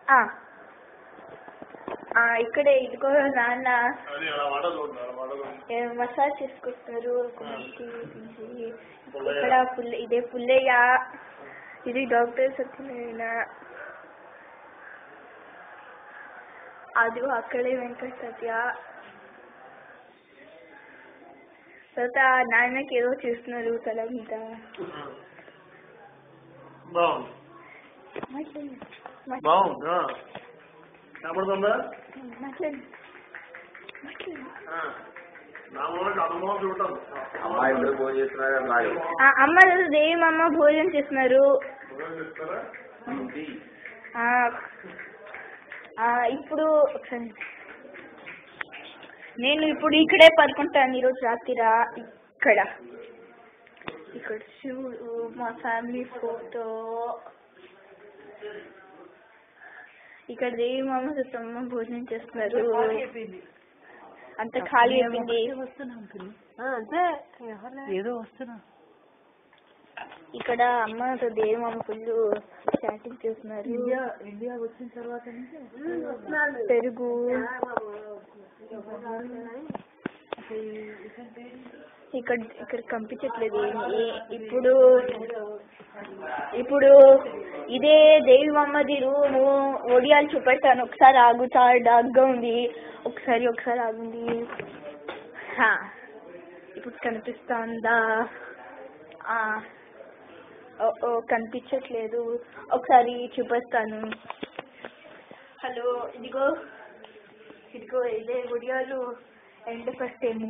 ఆ. ఆ, ఇక్కడే ఇదిగో నాన్న అది అలా వడలు ఉన్నారు వడలు ఏ, మసాజ్ చేసుకుంటున్నారు ఒక మనిషి ఇది. ఇక్కడ పుల్ల ఇదే పుల్లయ్య ఇది డాక్టర్ సత్యనారాయణ అది అక్కడే వెంకట సత్య తర్వాత నాన్నకి ఏదో చేస్తున్నారు తల మీద బాగుంది మాట్లాడు బాగుంది ఆ. కనపడుతుందా మాట్లాడు మాట్లాడు ఆ. నా మొదటి అనుభవం చూడటం అమ్మాయి ఇద్దరు ఫోన్ చేస్తున్నారు నాకు ఆ, అమ్మ రోజు దేవి అమ్మ భోజనం చేస్తున్నారు భోజనం చేస్తారా ఆ, ఆ, ఇప్పుడు ఒకసారి నేను ఇప్పుడు ఇక్కడే పడుకుంటాను ఈరోజు రాత్రిరా ఇక్కడ ఇక్కడ చూడు మా ఫ్యామిలీ ఫోటో ఇక్కడ దేవి మామ సత్తమ్మ భోజనం చేస్తున్నారు అంత ఖాళీ అయిపోయింది అంతే ఏదో వస్తున్నా ఇక్కడ అమ్మతో దేవి మామ ఫుల్ చాటింగ్ చేస్తున్నారు ఇండియా వచ్చిన తర్వాత నుంచి పెరుగు ఇక్కడ ఇక్కడ కనిపించట్లేదు ఏమి ఇప్పుడు ఇప్పుడు ఇదే దేవి మమ్మది రూము ఒడియాలు చూపెడతాను ఒకసారి ఆగు చాలా డాగ్గా ఉంది ఒకసారి ఒకసారి ఆగుంది హా. ఇప్పుడు కనిపిస్తుందా ఆ. ఓ ఓ, కనిపించట్లేదు ఒకసారి చూపిస్తాను హలో ఇదిగో ఇదిగో ఇదే ఒడియాలు ఎండ ఫస్టేమో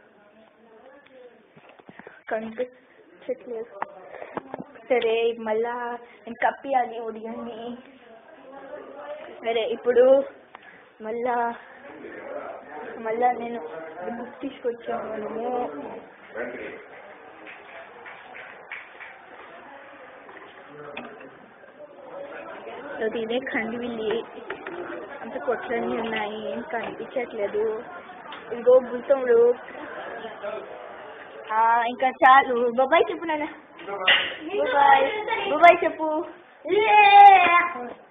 కనిపించట్లేదు సరే మళ్ళా నేను కప్పియాలి ఒడియాన్ని సరే ఇప్పుడు మళ్ళా మళ్ళా నేను బుక్ తీసుకొచ్చాను మనము అది ఇదే ఖండివిల్లి అంత కొట్లన్నీ ఉన్నాయి ఏం కనిపించట్లేదు ఇదిగో గుర్తముడు ఆ, ఇంకా చాలు బాబాయ్ చెప్పు నాన్న బాబాయ్ బాబాయ్ చెప్పు